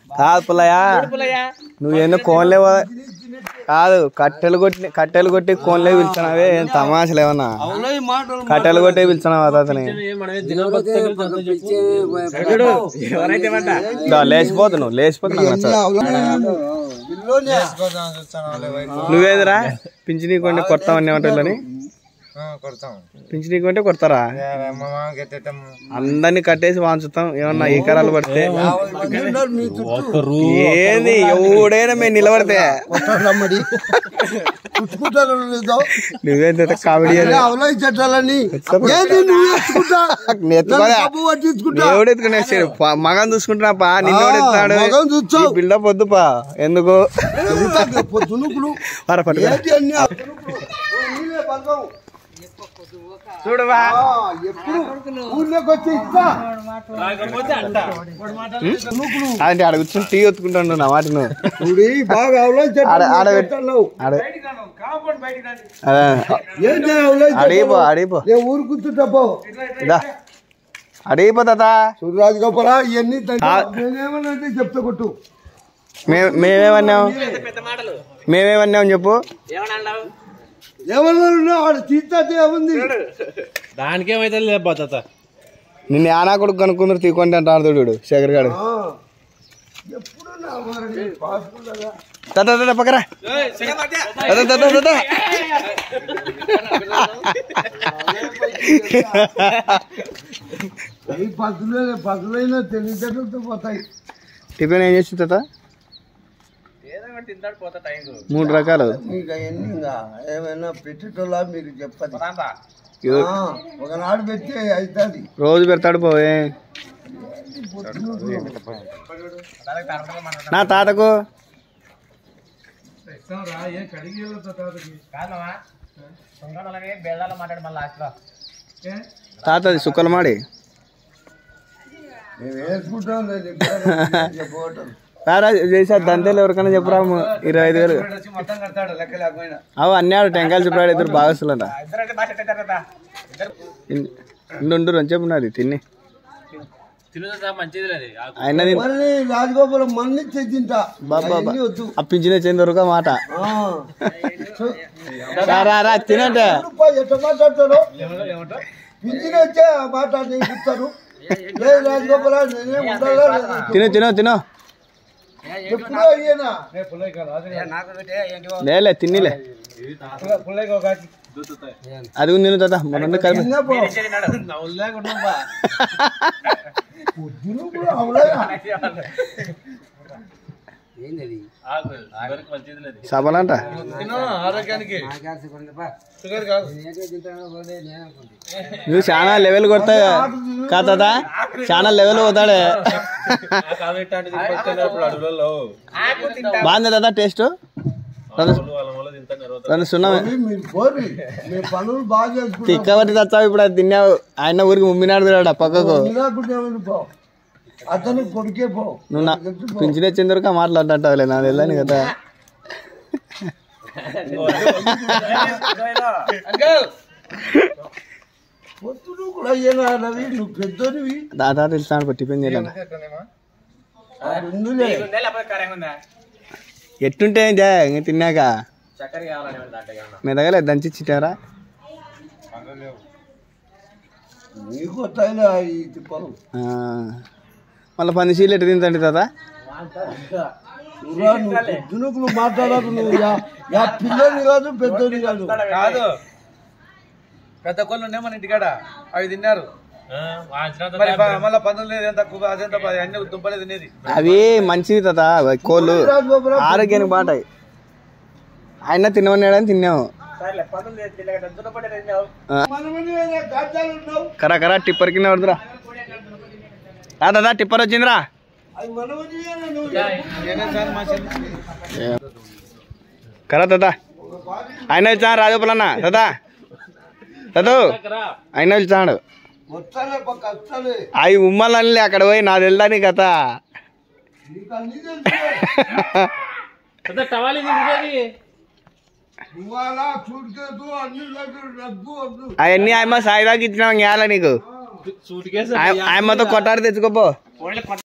కాదు పుల్లయ్య నువ్వేందో కోన్లే పో- కాదు కట్టెలు కొట్టి కట్టెలు కొట్టి కోన్లే పిలిచినావే ఏం తమాషలు ఏమన్నా కట్టెలు కొట్టే పిలిచినావా అతని దా, లేచిపోతు నువ్వు లేచిపోతు నాకు నచ్చదు. నువ్వేదిరా పింఛనీ కొంటే కొడతామని ఏమంటారు కొడతాం పింఛనీ కొంటే కొడతారా మా మామకి ఎత్తేస్తాం అందరినీ కట్టేసి వాంచుతాం ఏమన్నా ఈకరాలు పడితే ఏంది ఎవడైనా మేము నిలబడితే పుచ్చుకుంటారు లేదో నువ్వేంత కామెడీ అని. అవలై చెట్టాలని ఏంది నువ్వు ఎత్తుకుంటా నేను ఎత్తుకోలే. డబ్బు పట్టించుకుంటా దేవుడు ఎత్తుకునేసాడు మగం చూసుకుంటున్నా పా నిన్ను ఆ, ఎత్తాడు మగం చూస్తావు. బిల్డప్ వద్దు పా ఎందుకు తునుకులు పర పట్టు ఏంటి అన్ని నీళ్ళే బలగం. చూడవా ఆ, ఎప్పుడు ఊళ్ళోకి వచ్చి ఇస్తా అంటే ఆడ కూర్చొని టీ ఒత్తుకుంటాను నా మాట నువ్వు చూడి బాగా అవలై ఆడ ఆడ పెట్టు. చెట్టాలు ఆడ అదే. ఏంటి అవలై అడిగిపో అడిగిపో నేను ఊరు కూర్చుంటా పో దా అడిగిపో తాత చూడు రాజగోపాల ఇవన్నీ ఆ. నేనేమన్నా చెప్తా కొట్టు మే మేమేమన్నాం మేమేమన్నాం చెప్పు ఏమన్నా ఆడ తీస్తే ఏముంది దానికేమైతే లేబ్బా తాత నిన్ను ఆనా కొడుకు కనుక్కుందరు తీకుంటే అంటాడు చూడు శేఖర్ గారు ఆ, ఎప్పుడు నా వారిని పాసుకుంటా తాత తాత పక్కరా తాత తాత తాత ఈ పసులే పసులైనా తెలివితేటలతో పోతాయి టిఫిన్ ఏం చేసి తాత మూడు రకాలు మీకు అవన్నీ ఇంకా ఏమైనా పెట్టేటోళ్ళ మీకు చెప్పదు ఇదో ఆ, ఒకనాడు పెట్టి అవుతుంది రోజు పెడతాడు పోవే నా తాతకు తాతది సుక్కల మాడి మేము వేసుకుంటాం లేదు చెప్పవటం రారా చేసా దంతేలు ఎవరికైనా చెప్పురా ము- ఇరవై ఐదు వేలు మొత్తం కడతాడు లెక్క లేకపోయినా అవు అన్నీ ఆడు టెంకాయలు చెప్పాడు ఇద్దరు బాగస్తులంట ఉండు అని చెప్పున్నది తిని తినుదా మంచిది లేదు ఆయన తిన్- మళ్ళీ రాజగోపాలం మళ్ళీ తెచ్చింటా బాబా అవన్నీ వద్దు అప్పించిన చెందరుగా మాట ఆ. చూ- రా, రా రా తినంటే రూపాయలు ఎట్లా మాట్లాడతారు పింఛన్ వచ్చే ఆ మాట నేను చెప్తాను లేదు రాజగోపాల నేనే ఉండాలా లేదా? తిను తిను తిను ఎప్పుడో అయ్యేనా లేలే తిన్నిలే అది ఉంది తిను తాత మన కలిపి తిన్నా పో. పొద్దున కూడా అవలేదా? మంచిది లేదు సబలంట ఆరోగ్యానికి షుగర్ కాదు నువ్వు చాలా లెవెల్ కొడతా కాదా చాలా లెవెల్ పోతాడే అడవులలో బాగుంది కదా టేస్ట్ రెండు సున్నా పోయి మీరు పోరి మీ పనులు బాగా చేసుకుంటాం తిక్కబట్టి తెచ్చావు ఇప్పుడు అది తిన్నావు ఆయన ఊరికి ముమ్మినాడు తిరాడు పక్కకు తినకుండా ఏమైనా పో అతను కొడుకే పో నువ్వు నా పింఛన్ వచ్చిందరుగా మాట్లాడుతుంటావులే నా వెళ్ళాను కదా పొద్దున కూడా అయ్యేనా రవి నువ్వు పెద్దోనివి దాదా తెలుసాను టిఫిన్ చేయలేను ఉందిలే ఎట్టుంటే ఏం చేయ ఇంక తిన్నాక మెదగలే దంచి చిట్టారా నీకు వస్తాయిలే ఈ తిప్పలు మళ్ళీ పని సీలు ఎట్టు తింతండి తాత నువ్వురా, నువ్వు పొద్దున నువ్వు మాట్లాడకు నువ్వు యా యా పిల్లని కాదు పెద్దోని కాదు కాదు పెద్ద కొళ్ళు ఉన్నాయి మన ఇంటికాడ అవి తిన్నారు మరి ప- మళ్ళా పందులు లేదు ఎంత తక్కువ అదేంత అన్ని దుంపలే తినేది అవి మంచివి తాత కోళ్ళు రాజగోపురం ఆరోగ్యానికి బాటాయి ఆయన తినమన్నాడని తిన్నాము ఆ. మనమని ఏదో గాజాలు ఉన్నావు కరా కరా టిప్పర్ కింద పడుతురా రా దాదా టిప్పర్ వచ్చిందిరా అది మనమని ఏదో నువ్వు నేనేం చాలు మా చెల్లి కరా దాదా ఆయన వచ్చా రాజోపలన్న దాదా దాదు ఆయన వచ్చాడు వస్తాలే పక్క వస్తాలే అవి ఉమ్మలన్నీ అక్కడ పోయి నా తెలుదాని కథ నీకు అన్ని తెలుసు టవాలి ఇవాళ చూడకేదు అన్ని దగ్గర డబ్బు వద్దు అవన్నీ ఆయమ్మ సాయిదాకి ఇచ్చినాం ఇంకేయాల నీకు సూట్ కేసు ఆయ- ఆయమ్మతో కొట్టాడు తెచ్చుకోపో